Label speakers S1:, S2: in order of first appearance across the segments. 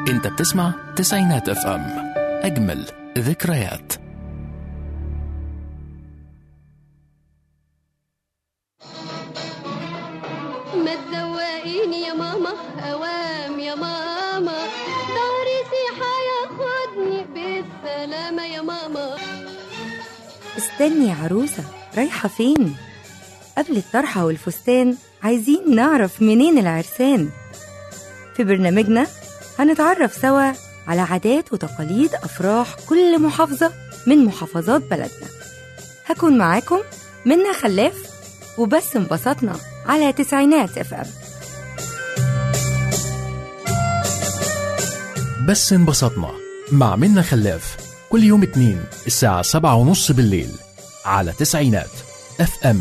S1: انت بتسمع تسعينات اف ام اجمل ذكريات
S2: ما تزوقيني يا ماما اوام يا ماما ظهري سيحة ياخدني بالسلامة يا ماما
S3: استني يا عروسة رايحة فين؟ قبل الطرحة والفستان عايزين نعرف منين العرسان في برنامجنا هنتعرف سوا على عادات وتقاليد أفراح كل محافظة من محافظات بلدنا هكون معاكم منا خلاف وبس انبسطنا على تسعينات اف ام
S1: بس انبسطنا مع منا خلاف كل يوم اتنين الساعة سبعة ونص بالليل على تسعينات اف ام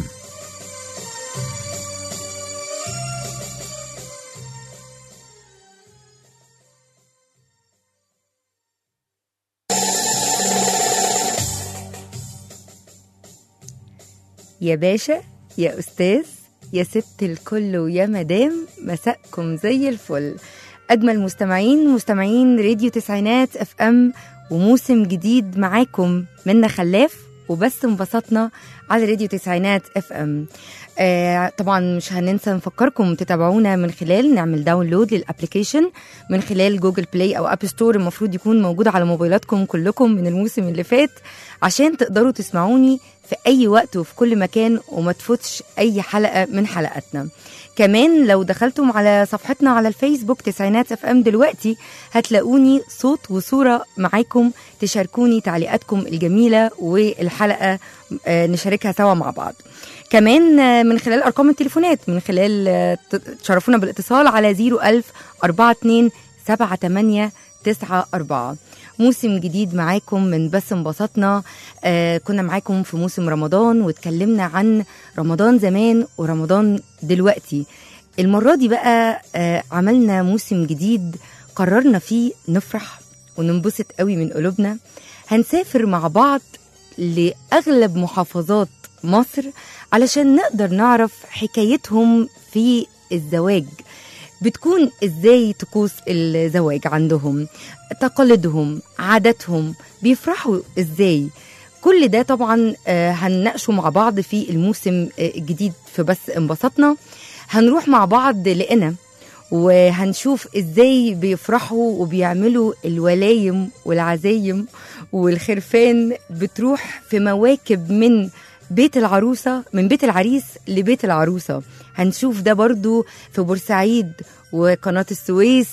S3: يا باشا يا أستاذ يا ست الكل ويا مدام مساءكم زي الفل أجمل مستمعين مستمعين راديو تسعينات اف ام وموسم جديد معاكم منا خلاف وبس انبسطنا على راديو تسعينات اف ام آه طبعا مش هننسى نفكركم تتابعونا من خلال نعمل داونلود للابلكيشن من خلال جوجل بلاي او اب ستور المفروض يكون موجود على موبايلاتكم كلكم من الموسم اللي فات عشان تقدروا تسمعوني في اي وقت وفي كل مكان وما تفوتش اي حلقه من حلقاتنا كمان لو دخلتم على صفحتنا على الفيسبوك تسعينات اف ام دلوقتي هتلاقوني صوت وصوره معاكم تشاركوني تعليقاتكم الجميله والحلقه آه، نشاركها سوا مع بعض كمان آه، من خلال ارقام التليفونات من خلال آه، ت- تشرفونا بالاتصال على 01000 42 78 94 موسم جديد معاكم من بس انبسطنا آه كنا معاكم في موسم رمضان واتكلمنا عن رمضان زمان ورمضان دلوقتي المرة دي بقى آه عملنا موسم جديد قررنا فيه نفرح وننبسط قوي من قلوبنا هنسافر مع بعض لأغلب محافظات مصر علشان نقدر نعرف حكايتهم في الزواج بتكون ازاي طقوس الزواج عندهم تقاليدهم عاداتهم بيفرحوا ازاي كل ده طبعا آه، هنناقشه مع بعض في الموسم آه، الجديد في بس انبسطنا هنروح مع بعض لقنا وهنشوف ازاي بيفرحوا وبيعملوا الولايم والعزايم والخرفان بتروح في مواكب من بيت العروسة من بيت العريس لبيت العروسة هنشوف ده برضو في بورسعيد وقناة السويس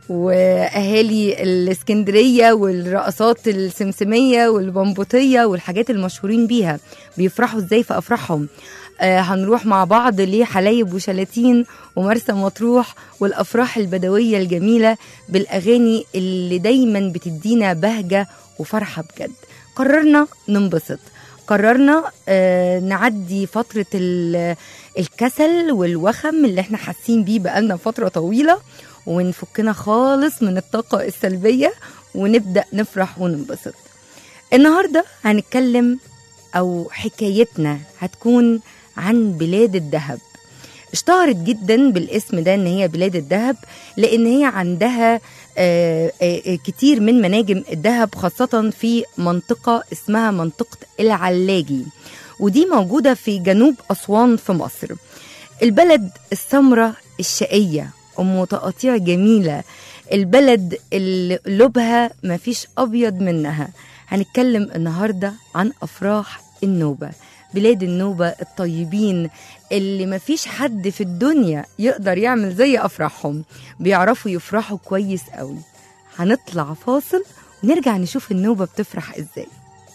S3: واهالي الاسكندريه والرقصات السمسميه والبمبوطيه والحاجات المشهورين بيها بيفرحوا ازاي في افراحهم آه هنروح مع بعض لحلايب وشلاتين ومرسى مطروح والافراح البدويه الجميله بالاغاني اللي دايما بتدينا بهجه وفرحه بجد قررنا ننبسط قررنا آه نعدي فتره ال- الكسل والوخم اللي احنا حاسين بيه بقالنا فتره طويله ونفكنا خالص من الطاقة السلبية ونبدأ نفرح وننبسط النهاردة هنتكلم أو حكايتنا هتكون عن بلاد الذهب اشتهرت جدا بالاسم ده ان هي بلاد الذهب لان هي عندها آه، آه، آه، كتير من مناجم الذهب خاصة في منطقة اسمها منطقة العلاجي ودي موجودة في جنوب أسوان في مصر البلد السمرة الشقية أم تقاطيع جميلة البلد اللي قلوبها مفيش أبيض منها هنتكلم النهاردة عن أفراح النوبة بلاد النوبة الطيبين اللي مفيش حد في الدنيا يقدر يعمل زي أفراحهم بيعرفوا يفرحوا كويس قوي هنطلع فاصل ونرجع نشوف النوبة بتفرح ازاي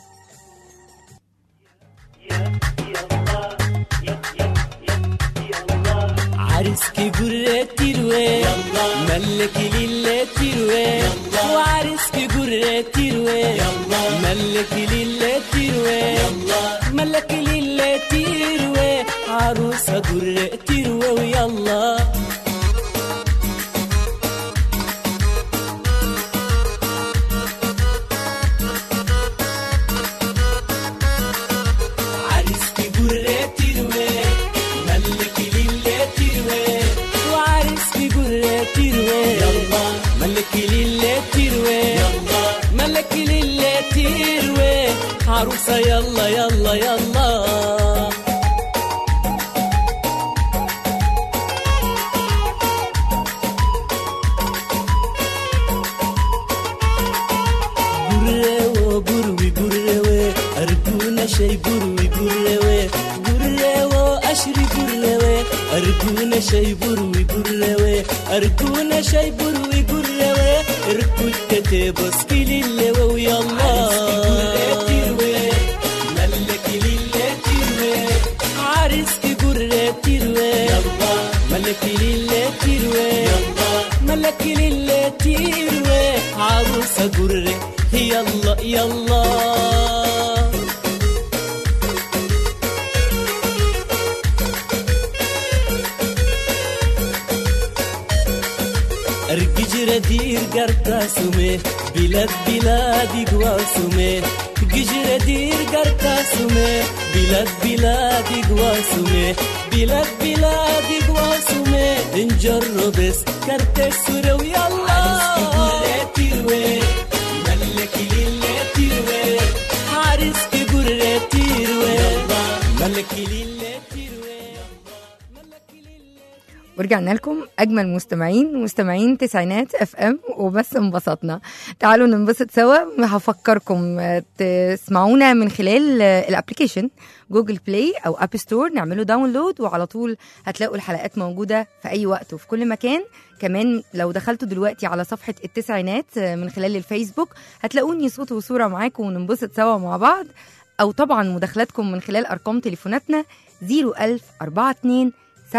S4: عرسك جرة تروي ملك لله تروي وعرسك جرة تروي ملك لله تروي ملك لله تروي عروسة جرة تروي ويلا عرسك جرة تروي ملك لله تروي وعرسك جرة تروي ملك لله عروسة يلا يلا يلا بروا بروي بروا أرجونا شي بروي بروا بروا أشري بروا أرجونا شي بروي بروا أرجونا شي بروي بروا اركض كتابس كل اللي ويلا ملك لله تروي عرس كبر تروي ملك لله تروي ملك لله تروي عروسة جر يلا يلا أرجج ردير قرطا سمي بلاد بلادي قواسمي ججر دير قرطا سمي بلاد بلادي قواسمي بلاد بلادي قواسمي نجرب بس كرت سورة ويلا ملك لله تروي عرس كبر تروي ملك لله تروي ملك لله
S3: ورجعنا لكم اجمل مستمعين مستمعين تسعينات اف ام وبس انبسطنا تعالوا ننبسط سوا هفكركم آه، تسمعونا من خلال آه، الابلكيشن جوجل بلاي او اب ستور نعمله داونلود وعلى طول هتلاقوا الحلقات موجوده في اي وقت وفي كل مكان كمان لو دخلتوا دلوقتي على صفحه التسعينات آه، من خلال الفيسبوك هتلاقوني صوت وصوره معاكم وننبسط سوا مع بعض او طبعا مداخلاتكم من خلال ارقام تليفوناتنا 01000 42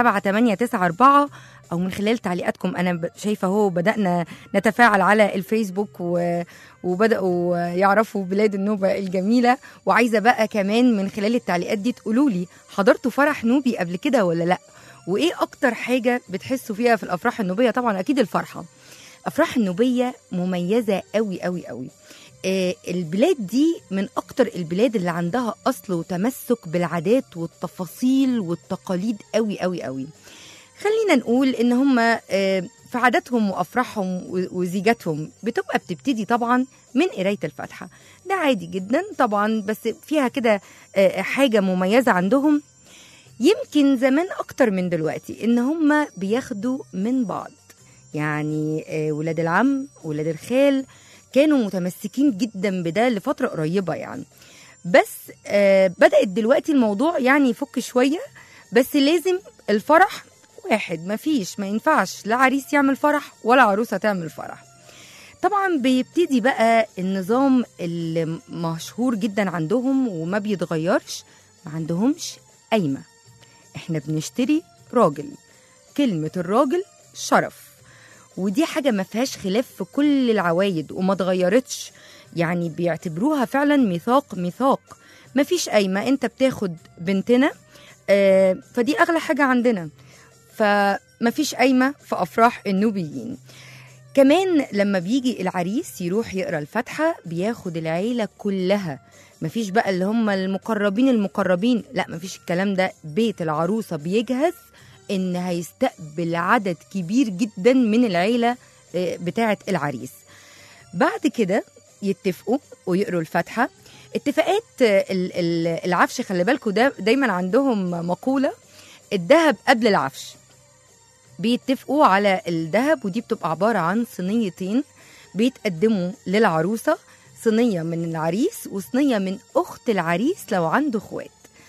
S3: 7894 او من خلال تعليقاتكم انا ب- شايفه اهو بدانا نتفاعل على الفيسبوك و... وبداوا يعرفوا بلاد النوبه الجميله وعايزه بقى كمان من خلال التعليقات دي تقولوا لي حضرتوا فرح نوبي قبل كده ولا لا وايه اكتر حاجه بتحسوا فيها في الافراح النوبيه طبعا اكيد الفرحه الافراح النوبيه مميزه قوي قوي قوي آه، البلاد دي من اكتر البلاد اللي عندها اصل وتمسك بالعادات والتفاصيل والتقاليد قوي قوي قوي خلينا نقول ان هم آه، في عاداتهم وافراحهم و- وزيجاتهم بتبقى بتبتدي طبعا من قرايه الفاتحه ده عادي جدا طبعا بس فيها كده آه، حاجه مميزه عندهم يمكن زمان اكتر من دلوقتي ان هم بياخدوا من بعض يعني آه، ولاد العم ولاد الخال كانوا متمسكين جدا بده لفتره قريبه يعني بس آه بدات دلوقتي الموضوع يعني يفك شويه بس لازم الفرح واحد مفيش ما ينفعش لا عريس يعمل فرح ولا عروسه تعمل فرح طبعا بيبتدي بقى النظام اللي مشهور جدا عندهم وما بيتغيرش ما عندهمش قايمه احنا بنشتري راجل كلمه الراجل شرف ودي حاجه ما فيهاش خلاف في كل العوايد وما اتغيرتش يعني بيعتبروها فعلا ميثاق ميثاق ما فيش قايمه انت بتاخد بنتنا آه فدي اغلى حاجه عندنا فما فيش قايمه في افراح النوبيين كمان لما بيجي العريس يروح يقرا الفاتحه بياخد العيله كلها مفيش بقى اللي هم المقربين المقربين لا مفيش الكلام ده بيت العروسه بيجهز ان هيستقبل عدد كبير جدا من العيله آه، بتاعه العريس بعد كده يتفقوا ويقروا الفاتحه اتفاقات آه، ال- ال- العفش خلي بالكم ده دايما عندهم مقوله الذهب قبل العفش بيتفقوا على الذهب ودي بتبقى عباره عن صينيتين بيتقدموا للعروسه صينيه من العريس وصينيه من اخت العريس لو عنده اخوات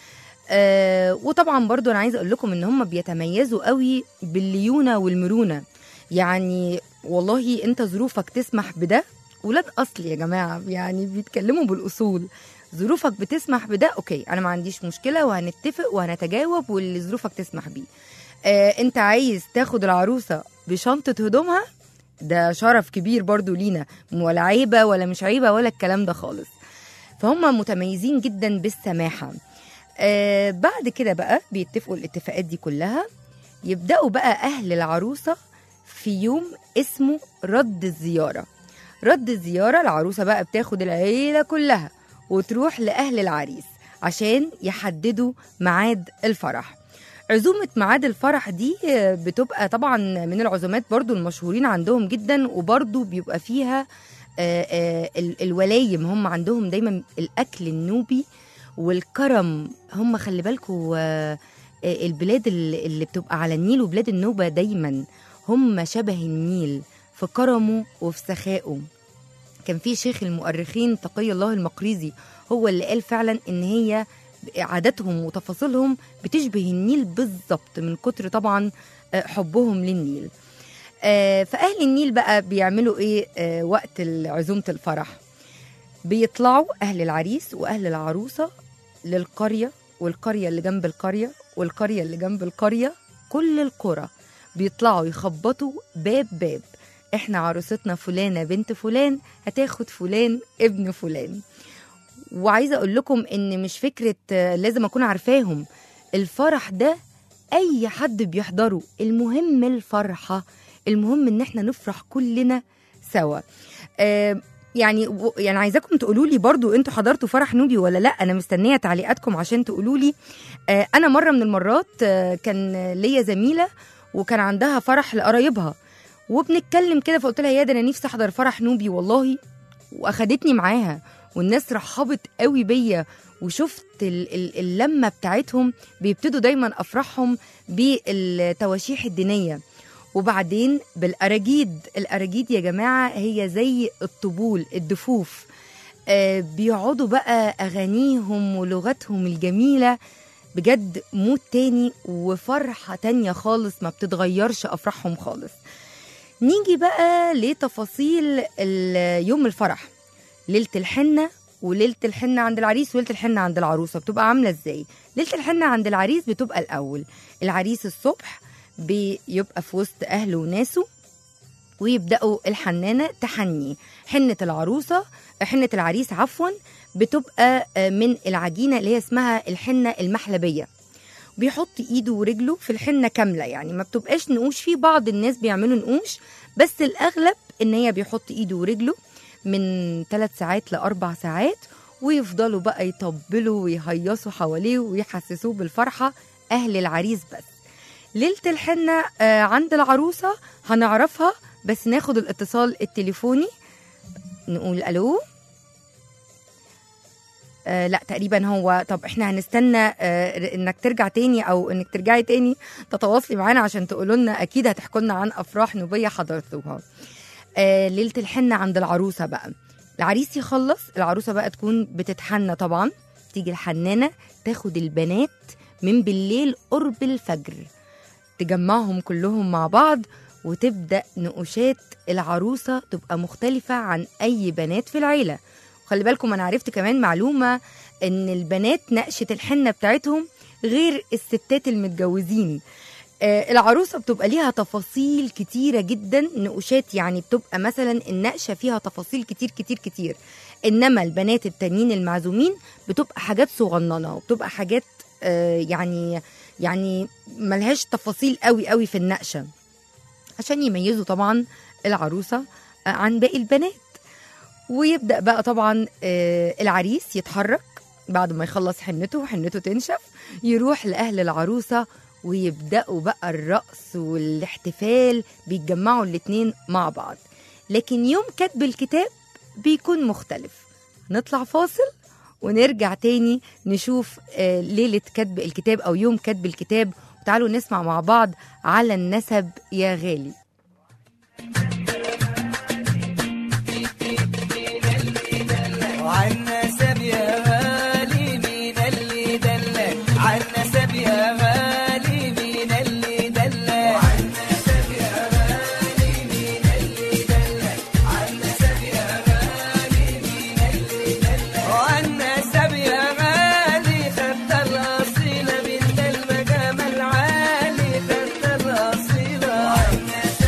S3: آه وطبعا برضو انا عايزه اقول لكم ان هم بيتميزوا قوي بالليونه والمرونه يعني والله انت ظروفك تسمح بده ولاد اصل يا جماعه يعني بيتكلموا بالاصول ظروفك بتسمح بده اوكي انا ما عنديش مشكله وهنتفق وهنتجاوب واللي ظروفك تسمح بيه آه انت عايز تاخد العروسه بشنطه هدومها ده شرف كبير برضو لينا ولا عيبه ولا مش عيبه ولا الكلام ده خالص فهم متميزين جدا بالسماحه آه بعد كده بقى بيتفقوا الاتفاقات دي كلها يبداوا بقى اهل العروسه في يوم اسمه رد الزياره رد الزياره العروسه بقى بتاخد العيله كلها وتروح لاهل العريس عشان يحددوا ميعاد الفرح عزومة ميعاد الفرح دي بتبقى طبعا من العزومات برضو المشهورين عندهم جدا وبرضو بيبقى فيها آه، آه، ال- الولايم هم عندهم دايما الاكل النوبي والكرم هم خلي بالكم البلاد اللي اللي بتبقى على النيل وبلاد النوبه دايما هم شبه النيل في كرمه وفي سخائه كان في شيخ المؤرخين تقي الله المقريزي هو اللي قال فعلا ان هي عاداتهم وتفاصيلهم بتشبه النيل بالظبط من كتر طبعا آه، حبهم للنيل آه، فاهل النيل بقى بيعملوا ايه آه، وقت عزومه الفرح بيطلعوا اهل العريس واهل العروسه للقريه والقريه اللي جنب القريه والقريه اللي جنب القريه كل القرى بيطلعوا يخبطوا باب باب احنا عروستنا فلانه بنت فلان هتاخد فلان ابن فلان وعايزه اقول لكم ان مش فكره آه، لازم اكون عارفاهم الفرح ده اي حد بيحضره المهم الفرحه المهم ان احنا نفرح كلنا سوا آه يعني و- يعني عايزاكم تقولوا لي برضو انتوا حضرتوا فرح نوبي ولا لا انا مستنيه تعليقاتكم عشان تقولوا لي آه انا مره من المرات آه كان ليا زميله وكان عندها فرح لقرايبها وبنتكلم كده فقلت لها يا ده انا نفسي احضر فرح نوبي والله واخدتني معاها والناس رحبت قوي بيا وشفت ال- ال- اللمه بتاعتهم بيبتدوا دايما افراحهم بالتواشيح الدينيه وبعدين بالاراجيد الاراجيد يا جماعه هي زي الطبول الدفوف آه بيقعدوا بقى اغانيهم ولغتهم الجميله بجد مود تاني وفرحه تانية خالص ما بتتغيرش افراحهم خالص نيجي بقى لتفاصيل ال- يوم الفرح ليله الحنه وليله الحنه عند العريس وليله الحنه عند العروسه بتبقى عامله ازاي ليله الحنه عند العريس بتبقى الاول العريس الصبح بيبقى في وسط اهله وناسه ويبداوا الحنانه تحني حنه العروسه حنه العريس عفوا بتبقى آه، من العجينه اللي هي اسمها الحنه المحلبيه بيحط ايده ورجله في الحنه كامله يعني ما بتبقاش نقوش في بعض الناس بيعملوا نقوش بس الاغلب ان هي بيحط ايده ورجله من ثلاث ساعات لاربع ساعات ويفضلوا بقى يطبلوا ويهيصوا حواليه ويحسسوه بالفرحه اهل العريس بس ليله الحنه آه، عند العروسه هنعرفها بس ناخد الاتصال التليفوني نقول الو آه لا تقريبا هو طب احنا هنستنى آه انك ترجع تاني او انك ترجعي تاني تتواصلي معانا عشان تقولوا لنا اكيد هتحكوا لنا عن افراح نوبيه حضرتوها آه ليله الحنه عند العروسه بقى العريس يخلص العروسه بقى تكون بتتحنى طبعا تيجي الحنانه تاخد البنات من بالليل قرب الفجر تجمعهم كلهم مع بعض وتبدا نقوشات العروسه تبقى مختلفه عن اي بنات في العيله وخلي بالكم انا عرفت كمان معلومه ان البنات نقشه الحنه بتاعتهم غير الستات المتجوزين آه، العروسه بتبقى ليها تفاصيل كتيره جدا نقوشات يعني بتبقى مثلا النقشه فيها تفاصيل كتير كتير كتير انما البنات التانيين المعزومين بتبقى حاجات صغننه وبتبقى حاجات آه، يعني يعني ملهاش تفاصيل قوي قوي في النقشه عشان يميزوا طبعا العروسه آه، عن باقي البنات ويبدا بقى طبعا آه، العريس يتحرك بعد ما يخلص حنته وحنته تنشف يروح لاهل العروسه ويبداوا بقى الرقص والاحتفال بيتجمعوا الاتنين مع بعض لكن يوم كتب الكتاب بيكون مختلف نطلع فاصل ونرجع تاني نشوف آه، ليلة كتب الكتاب أو يوم كتب الكتاب وتعالوا نسمع مع بعض على النسب يا غالي
S4: وعالنسب يا غالي مين اللي دلك عالنسب يا غالي مين اللي دلك عالنسب يا غالي مين اللي دلك عالنسب يا غالي مين اللي دلك وعالنسب يا غالي خدت الأصيلة بنت المقام العالي خدت الأصيلة وعالنسب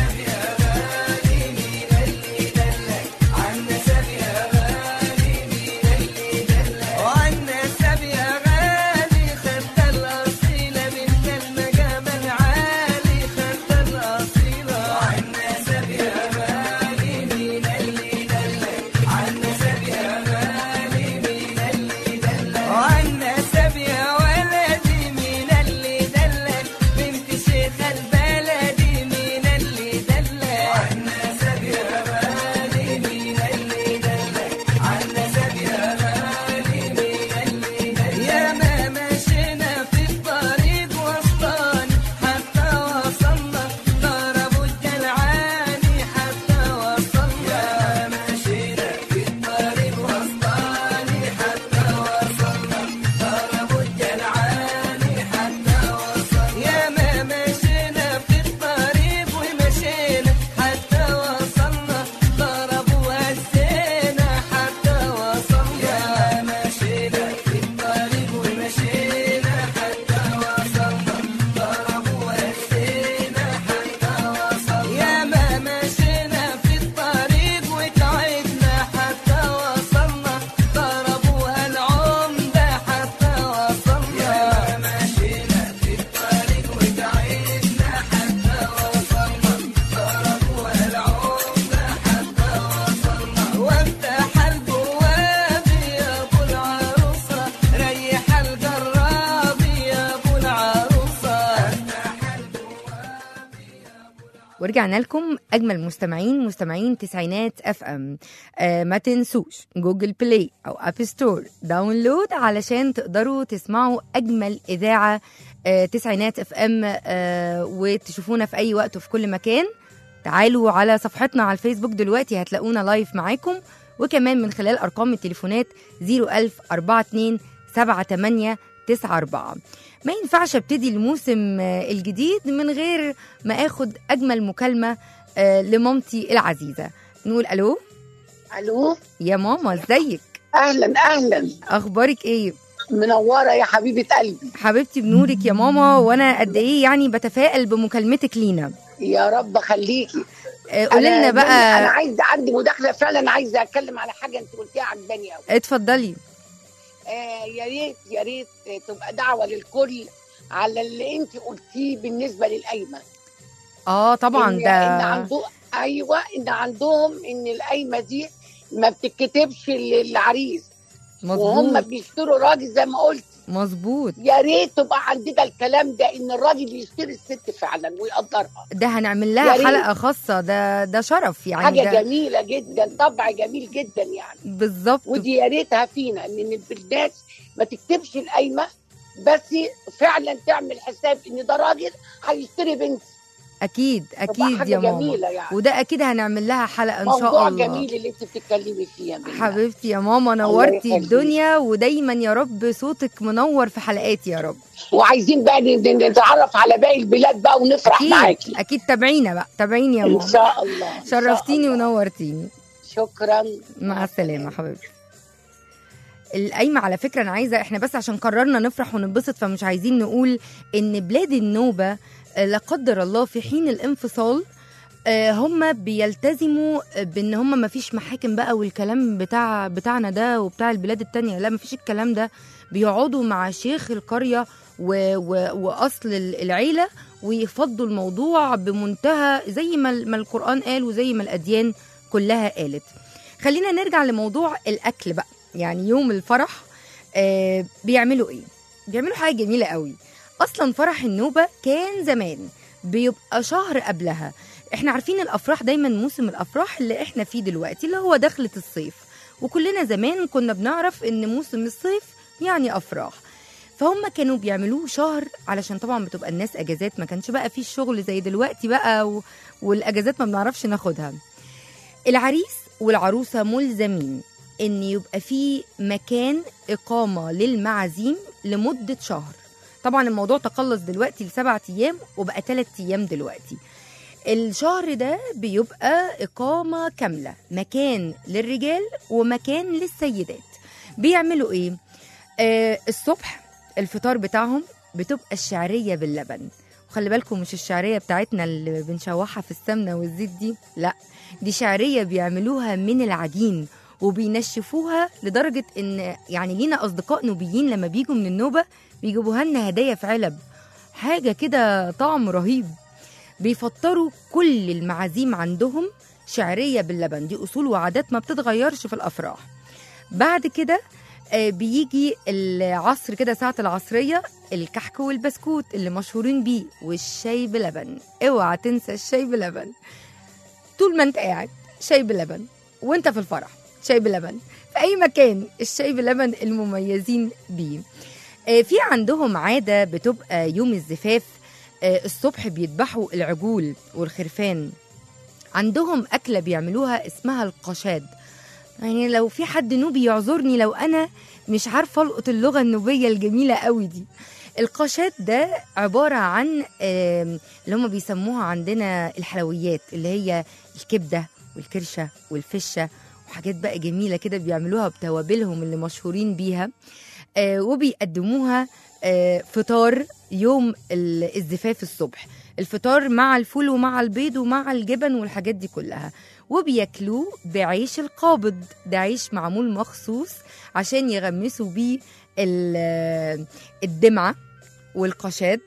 S3: ورجعنا لكم اجمل مستمعين مستمعين تسعينات اف ام آه ما تنسوش جوجل بلاي او اب ستور داونلود علشان تقدروا تسمعوا اجمل اذاعه آه تسعينات اف ام آه وتشوفونا في اي وقت وفي كل مكان تعالوا على صفحتنا على الفيسبوك دلوقتي هتلاقونا لايف معاكم وكمان من خلال ارقام التليفونات 01000 42 78 94 ما ينفعش ابتدي الموسم آه، الجديد من غير ما اخد اجمل مكالمه آه، لمامتي العزيزه نقول الو
S5: الو
S3: يا ماما ازيك
S5: اهلا اهلا
S3: اخبارك ايه
S5: منوره يا حبيبه قلبي
S3: حبيبتي بنورك يا ماما وانا قد ايه يعني بتفائل بمكالمتك لينا
S5: يا رب خليكي
S3: آه، قولي لنا
S5: انا
S3: بقى
S5: عايزه عندي مداخله فعلا عايزه اتكلم على حاجه انت قلتيها عجباني قوي
S3: اتفضلي
S5: آه يا ريت يا ريت آه، تبقى دعوه للكل على اللي انت قلتيه بالنسبه للقايمه
S3: اه طبعا
S5: إن إن
S3: ده
S5: عنده ايوه ان عندهم ان القايمه دي ما بتتكتبش للعريس وهم
S3: مظبوط
S5: بيشتروا راجل زي ما قلت
S3: مظبوط
S5: يا ريت تبقى عندنا الكلام ده ان الراجل يشتري الست فعلا ويقدرها
S3: ده هنعمل
S5: يا
S3: لها
S5: ريت.
S3: حلقه خاصه ده ده شرف يعني
S5: حاجه
S3: ده
S5: جميله جدا طبع جميل جدا يعني
S3: بالظبط
S5: ودي يا ريتها فينا ان الناس ما تكتبش القايمه بس فعلا تعمل حساب ان ده راجل هيشتري بنت
S3: اكيد
S5: تبقى
S3: اكيد
S5: حاجه
S3: يا ماما
S5: جميله يعني
S3: وده اكيد هنعمل لها حلقه ان شاء
S5: موضوع
S3: الله
S5: جميل اللي انت بتتكلمي فيه يا بنت
S3: حبيبتي يا ماما نورتي
S5: يخليك.
S3: الدنيا ودايما يا رب صوتك منور في حلقاتي يا رب
S5: وعايزين بقى ن- نتعرف على باقي البلاد بقى ونفرح
S3: اكيد
S5: معاكي
S3: اكيد تابعينا بقى تابعيني يا
S5: ان
S3: ماما
S5: شاء الله إن شاء
S3: شرفتيني
S5: الله.
S3: ونورتيني
S5: شكرا
S3: مع السلامه حبيبتي القايمة على فكرة أنا عايزة إحنا بس عشان قررنا نفرح وننبسط فمش عايزين نقول إن بلاد النوبة آه، لا قدر الله في حين الانفصال آه، هم بيلتزموا بان هم ما فيش محاكم بقى والكلام بتاع بتاعنا ده وبتاع البلاد التانية لا ما فيش الكلام ده بيقعدوا مع شيخ القرية و و واصل ال- العيلة ويفضوا الموضوع بمنتهى زي ما ال- ما القرآن قال وزي ما الأديان كلها قالت خلينا نرجع لموضوع الأكل بقى يعني يوم الفرح آه بيعملوا ايه بيعملوا حاجة جميلة قوي اصلا فرح النوبة كان زمان بيبقى شهر قبلها احنا عارفين الافراح دايما موسم الافراح اللي احنا فيه دلوقتي اللي هو دخلة الصيف وكلنا زمان كنا بنعرف ان موسم الصيف يعني افراح فهم كانوا بيعملوه شهر علشان طبعا بتبقى الناس اجازات ما كانش بقى فيه الشغل زي دلوقتي بقى و... والاجازات ما بنعرفش ناخدها العريس والعروسة ملزمين ان يبقى في مكان اقامة للمعازيم لمدة شهر طبعا الموضوع تقلص دلوقتي لسبعة ايام وبقى ثلاث ايام دلوقتي الشهر ده بيبقى إقامة كاملة مكان للرجال ومكان للسيدات بيعملوا إيه؟ آه الصبح الفطار بتاعهم بتبقى الشعرية باللبن وخلي بالكم مش الشعرية بتاعتنا اللي بنشوحها في السمنة والزيت دي لا دي شعرية بيعملوها من العجين وبينشفوها لدرجة إن يعني لينا أصدقاء نوبيين لما بيجوا من النوبة بيجيبوها لنا هدايا في علب حاجة كده طعم رهيب بيفطروا كل المعازيم عندهم شعرية باللبن دي أصول وعادات ما بتتغيرش في الأفراح بعد كده آه، بيجي العصر كده ساعة العصرية الكحك والبسكوت اللي مشهورين بيه والشاي بلبن اوعى تنسى الشاي بلبن طول ما انت قاعد شاي بلبن وانت في الفرح شاي بلبن في اي مكان الشاي بلبن المميزين بيه آه، في عندهم عادة بتبقى يوم الزفاف آه، الصبح بيذبحوا العجول والخرفان عندهم أكلة بيعملوها اسمها القشاد يعني لو في حد نوبي يعذرني لو أنا مش عارفة ألقط اللغة النوبية الجميلة قوي دي القشاد ده عبارة عن آم، اللي هم بيسموها عندنا الحلويات اللي هي الكبدة والكرشة والفشة وحاجات بقى جميلة كده بيعملوها بتوابلهم اللي مشهورين بيها آه، وبيقدموها آه، فطار يوم ال- الزفاف الصبح الفطار مع الفول ومع البيض ومع الجبن والحاجات دي كلها وبياكلوه بعيش القابض ده عيش معمول مخصوص عشان يغمسوا بيه ال- الدمعة والقشاد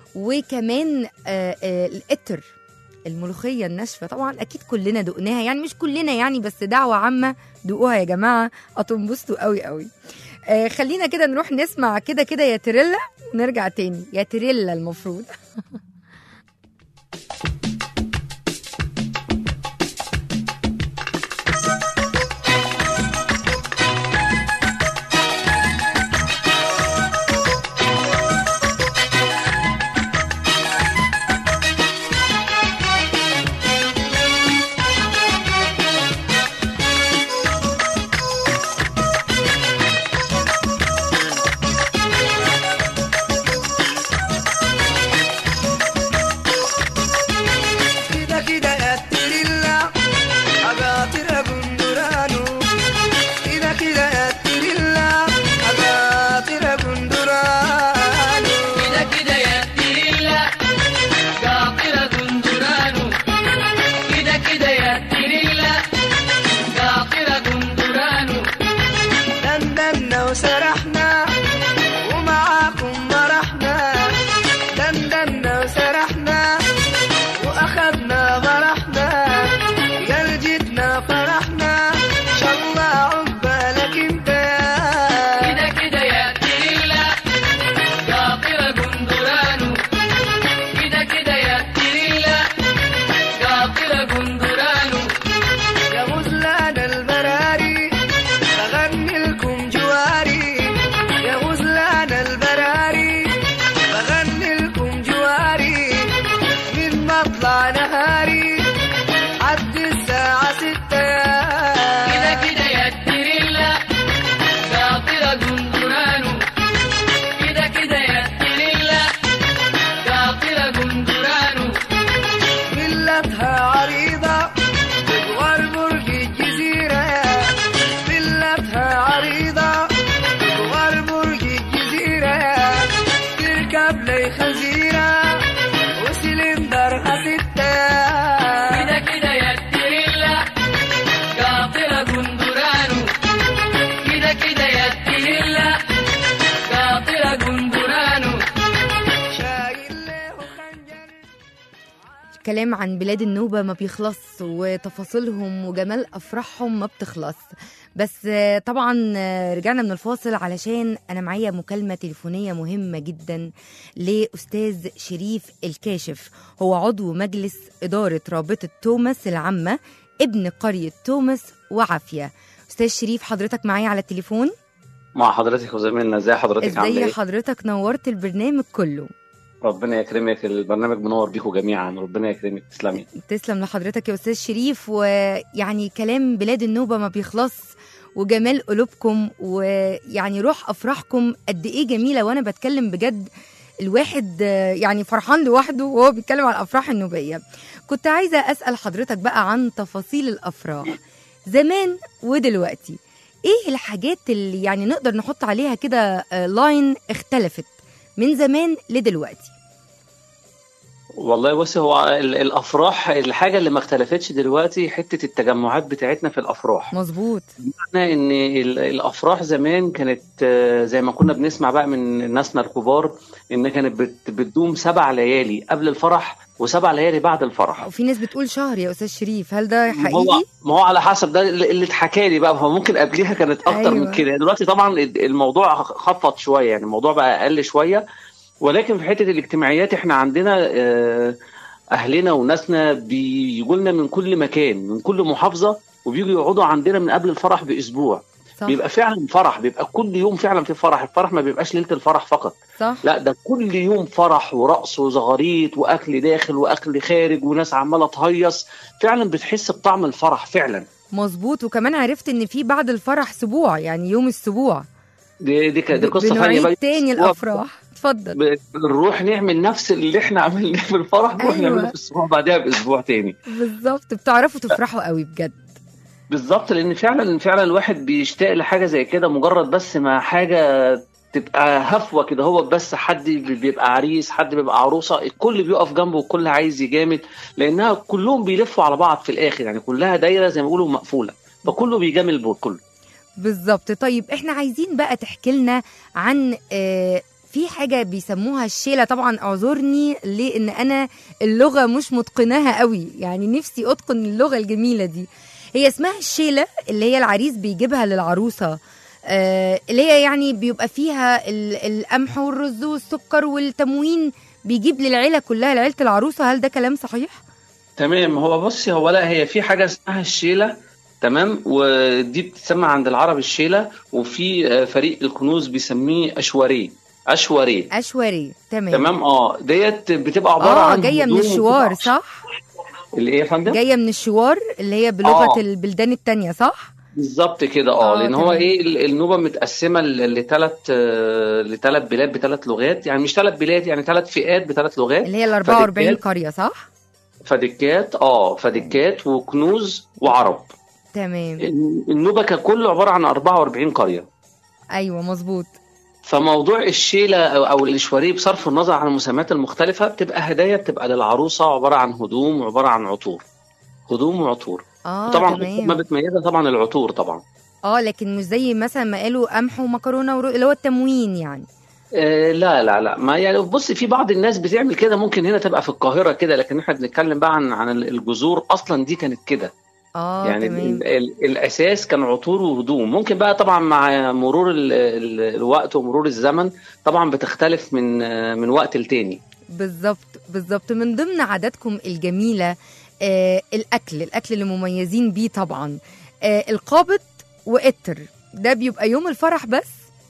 S3: وكمان آه، آه، القطر الملوخية الناشفة طبعا أكيد كلنا دقناها يعني مش كلنا يعني بس دعوة عامة دوقوها يا جماعة هتنبسطوا قوي قوي آه خلينا كده نروح نسمع كده كده يا تريلا ونرجع تاني يا تريلا المفروض
S4: مع نهاري عدي الساعة ستة كده كده يا تريلا شاطرة جندرانو كده كده يا تريلا شاطرة جندرانو فيلتها عريضة جوار برج الجزيرة فيلتها عريضة جوار برج الجزيرة تركب لي خنزيرة وسلندرها ستة كده كده يا تريلا شاطرة جندرانو كده كده يا تريلا شاطرة جندرانو شايل له خنجر
S3: كلام عن بلاد النوبة ما بيخلص وتفاصيلهم وجمال أفراحهم ما بتخلص بس آه، طبعا آه، رجعنا من الفاصل علشان أنا معايا مكالمة تليفونية مهمة جدا لأستاذ شريف الكاشف هو عضو مجلس إدارة رابطة توماس العامة ابن قرية توماس وعافية أستاذ شريف حضرتك معايا على التليفون
S6: مع حضرتك وزميلنا ازي حضرتك عامله
S3: ازاي
S6: ايه؟
S3: حضرتك نورت البرنامج كله
S6: ربنا يكرمك البرنامج منور بيكم جميعا ربنا يكرمك تسلمي
S3: تسلم لحضرتك يا استاذ شريف ويعني كلام بلاد النوبه ما بيخلص وجمال قلوبكم ويعني روح افراحكم قد ايه جميله وانا بتكلم بجد الواحد آه، يعني فرحان لوحده وهو بيتكلم عن الافراح النوبيه كنت عايزه اسال حضرتك بقى عن تفاصيل الافراح زمان ودلوقتي ايه الحاجات اللي يعني نقدر نحط عليها كده آه، لاين اختلفت من زمان لدلوقتي
S6: والله بص هو ال- الافراح الحاجه اللي ما اختلفتش دلوقتي حته التجمعات بتاعتنا في الافراح
S3: مظبوط
S6: معنى ان ال- الافراح زمان كانت آه، زي ما كنا بنسمع بقى من ناسنا الكبار ان كانت بت- بتدوم سبع ليالي قبل الفرح وسبع ليالي بعد الفرح
S3: وفي ناس بتقول شهر يا استاذ شريف هل ده
S6: ما هو
S3: حقيقي
S6: ما هو على حسب ده اللي اللي اتحكى لي بقى هو ممكن قبليها كانت اكتر
S3: أيوة.
S6: من كده دلوقتي طبعا الموضوع خفض شويه يعني الموضوع بقى اقل شويه ولكن في حته الاجتماعيات احنا عندنا آه، اهلنا وناسنا بيجوا لنا من كل مكان من كل محافظه وبيجوا يقعدوا عندنا من قبل الفرح باسبوع
S3: صح
S6: بيبقى فعلا فرح بيبقى كل يوم فعلا في فرح الفرح ما بيبقاش ليله الفرح فقط
S3: صح
S6: لا ده كل يوم فرح ورقص وزغاريت واكل داخل واكل خارج وناس عماله تهيص فعلا بتحس بطعم الفرح فعلا
S3: مظبوط وكمان عرفت ان في بعد الفرح سبوع يعني يوم السبوع
S6: دي دي, دي
S3: ب-
S6: قصه ثانيه
S3: بنعيد
S6: بقى
S3: تاني
S6: الأسبوع
S3: الافراح اتفضل
S6: ب- بنروح نعمل نفس اللي احنا عملناه في الفرح نروح
S3: أيوة.
S6: نعمله في الاسبوع بعدها باسبوع تاني
S3: بالظبط بتعرفوا تفرحوا قوي بجد
S6: بالظبط لان فعلا فعلا الواحد بيشتاق لحاجه زي كده مجرد بس ما حاجه تبقى هفوه كده هو بس حد بيبقى عريس حد بيبقى عروسه الكل بيقف جنبه والكل عايز يجامل لانها كلهم بيلفوا على بعض في الاخر يعني كلها دايره زي ما بيقولوا مقفوله فكله بيجامل بالكل
S3: بالظبط طيب احنا عايزين بقى تحكي لنا عن آه في حاجة بيسموها الشيلة طبعا اعذرني لان انا اللغة مش متقناها قوي يعني نفسي اتقن اللغة الجميلة دي هي اسمها الشيلة اللي هي العريس بيجيبها للعروسة آه اللي هي يعني بيبقى فيها ال- القمح والرز والسكر والتموين بيجيب للعيلة كلها لعيلة العروسة هل ده كلام صحيح؟
S6: تمام هو بصي هو لا هي في حاجه اسمها الشيله تمام ودي بتسمى عند العرب الشيله وفي آه، فريق الكنوز بيسميه اشواريه اشواريه
S3: أشوري تمام
S6: تمام اه ديت بتبقى عباره
S3: اه
S6: عن
S3: جاية من
S6: هدوم
S3: الشوار
S6: وبتبقى-
S3: صح؟
S6: اللي ايه يا فندم
S3: جايه من الشوار اللي هي بلغه
S6: آه.
S3: البلدان التانية صح؟
S6: بالظبط كده
S3: آه،
S6: اه لان هو
S3: تمام.
S6: ايه ال- النوبه متقسمه لثلاث لثلاث بلاد بثلاث لغات يعني مش ثلاث بلاد يعني ثلاث فئات بثلاث لغات
S3: اللي هي ال 44
S6: فدكات.
S3: قريه صح؟
S6: فدكات اه فدكات وكنوز وعرب
S3: تمام
S6: النوبه ككل عباره عن 44 قريه
S3: ايوه مظبوط
S6: فموضوع الشيله او أو الاشواريه بصرف النظر عن المسميات المختلفه بتبقى هدايا بتبقى للعروسه عباره عن هدوم وعباره عن عطور هدوم وعطور
S3: اه
S6: طبعا ما
S3: تمام
S6: بتميزها طبعا العطور طبعا
S3: اه لكن مش زي مثلا ما قالوا قمح ومكرونه ورو... اللي هو التموين يعني
S6: آه لا لا لا ما يعني بص في بعض الناس بتعمل كده ممكن هنا تبقى في القاهره كده لكن احنا بنتكلم بقى عن عن الجذور اصلا دي كانت كده
S3: اه
S6: يعني
S3: تمام
S6: ال ال الاساس كان عطور وهدوم ممكن بقى طبعا مع مرور ال ال الوقت ومرور الزمن طبعا بتختلف من آه من وقت لتاني
S3: بالظبط بالظبط من ضمن عاداتكم الجميله آه الاكل الاكل اللي مميزين بيه طبعا آه القابض وقتر ده بيبقى يوم الفرح بس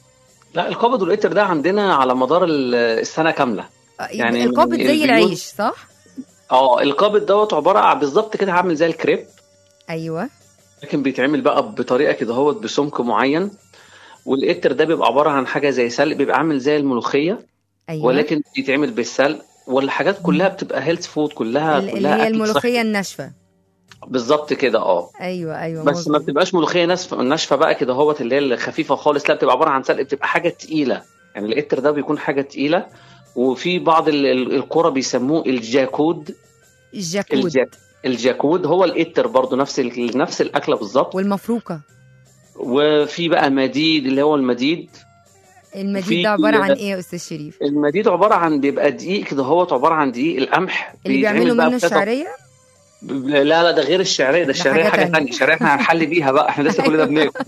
S6: لا القابض والقطر ده عندنا على مدار ال- السنه كامله
S3: آه،
S6: يعني
S3: القابض
S6: من
S3: زي
S6: البيوت-
S3: العيش صح
S6: اه القابض دوت عباره عن بالظبط كده عامل زي الكريب
S3: ايوه
S6: لكن بيتعمل بقى بطريقه كده هوت بسمك معين والقتر ده بيبقى عباره عن حاجه زي سلق بيبقى عامل زي الملوخيه
S3: ايوه
S6: ولكن بيتعمل بالسلق والحاجات كلها بتبقى هيلث فود كلها
S3: ال- اللي
S6: كلها
S3: هي
S6: أكل
S3: الملوخيه
S6: صحي.
S3: الناشفه
S6: بالظبط كده اه
S3: ايوه ايوه
S6: بس ما
S3: مظبوط.
S6: بتبقاش ملوخيه ناشفه ناشفه بقى كده هوت اللي هي الخفيفه خالص لا بتبقى عباره عن سلق بتبقى حاجه تقيله يعني القتر ده بيكون حاجه تقيله وفي بعض ال- ال- القرى بيسموه الجاكود
S3: الجاكود
S6: الجاك الجاكود هو القتر برضو نفس ال- نفس الاكله بالظبط
S3: والمفروكه
S6: وفي بقى مديد اللي هو المديد
S3: المديد
S6: في-
S3: ده عباره عن ايه يا استاذ شريف
S6: المديد عباره عن بيبقى دقيق كده هوت عباره عن دقيق القمح
S3: اللي
S6: بيتعمل
S3: بيعملوا
S6: بقى
S3: منه
S6: بكذا-
S3: الشعريه
S6: لا لا ده غير الشعريه ده الشعريه
S3: حاجة
S6: حاجه
S3: تانية.
S6: ثانيه الشعريه احنا هنحل بيها بقى احنا لسه كل ده بناكل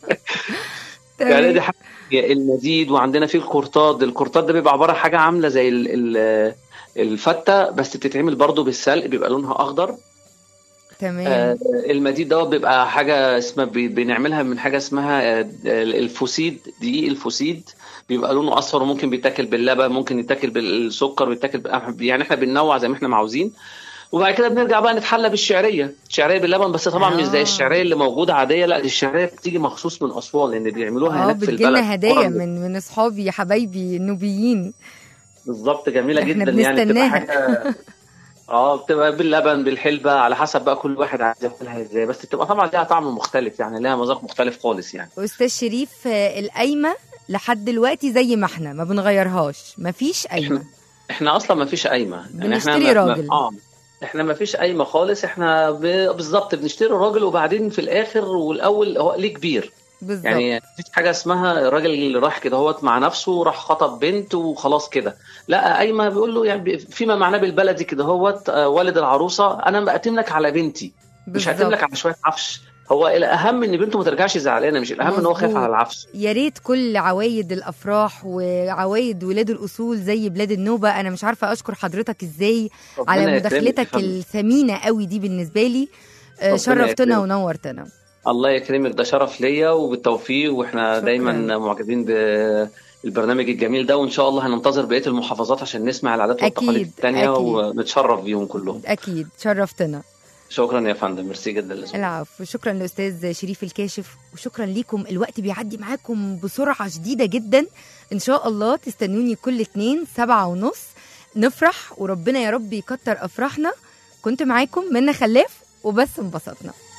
S6: يعني
S3: تمام
S6: دي حاجه المديد وعندنا في الكورتاد الكورتاد ده بيبقى عباره عن حاجه عامله زي ال ال الفته بس بتتعمل برضو بالسلق بيبقى لونها اخضر
S3: تمام
S6: آه المديد ده بيبقى حاجه اسمها بي- بنعملها من حاجه اسمها آه، الفوسيد دقيق الفوسيد بيبقى لونه اصفر وممكن بيتاكل باللبن ممكن يتاكل بالسكر بيتاكل بالقمح يعني احنا بننوع زي ما احنا عاوزين وبعد كده بنرجع بقى نتحلى بالشعريه الشعريه باللبن بس طبعا مش زي
S3: آه.
S6: الشعريه اللي موجوده عاديه لا دي الشعريه بتيجي مخصوص من اسوان لان بيعملوها
S3: اه
S6: هناك في البلد
S3: بتجيلنا هدايا
S6: قرى.
S3: من من اصحابي حبايبي النوبيين
S6: بالظبط جميله
S3: إحنا
S6: جدا يعني بتبقى
S3: بنستناها.
S6: حاجه اه بتبقى باللبن بالحلبه على حسب بقى كل واحد عايز ياكلها ازاي بس بتبقى طبعا ليها طعم مختلف يعني ليها مذاق مختلف خالص يعني
S3: استاذ شريف آه، القايمه لحد دلوقتي زي ما احنا ما بنغيرهاش مفيش قايمه
S6: احنا اصلا ما فيش قايمه يعني احنا
S3: بنشتري
S6: ما- ما-
S3: راجل.
S6: اه احنا ما فيش قايمه خالص احنا ب- بالظبط بنشتري راجل وبعدين في الاخر والاول هو ليه كبير
S3: بالظبط
S6: يعني مفيش حاجه اسمها الراجل اللي راح كده هوت مع نفسه راح خطب بنت وخلاص كده لا قايمه بيقول له يعني فيما معناه بالبلدي كده هوت آه، والد العروسه انا مقدم لك على بنتي مش هقدم لك على شويه عفش هو الاهم ان بنته ما ترجعش زعلانه مش الاهم ان هو خايف
S3: مظبوط.
S6: على العفش
S3: يا ريت كل عوايد الافراح وعوايد ولاد الاصول زي بلاد النوبه انا مش عارفه اشكر حضرتك ازاي
S6: ربنا
S3: على
S6: يكرمك يا
S3: مداخلتك
S6: فندم.
S3: الثمينه قوي دي بالنسبه لي آه،
S6: ربنا
S3: شرفتنا
S6: يكرمك.
S3: ونورتنا
S6: الله يكرمك ده شرف ليا وبالتوفيق واحنا
S3: شكراً.
S6: دايما معجبين بالبرنامج الجميل ده وان شاء الله هننتظر بقيه المحافظات عشان نسمع العادات والتقاليد
S3: أكيد،
S6: التانية
S3: أكيد.
S6: ونتشرف بيهم كلهم
S3: اكيد شرفتنا
S6: شكرا يا فندم ميرسي جدا لذوقك
S3: العفو شكرا لاستاذ شريف الكاشف وشكرا ليكم الوقت بيعدي معاكم بسرعه شديده جدا ان شاء الله تستنوني كل اتنين سبعة ونص نفرح وربنا يا رب يكتر افراحنا كنت معاكم منى خلاف وبس انبسطنا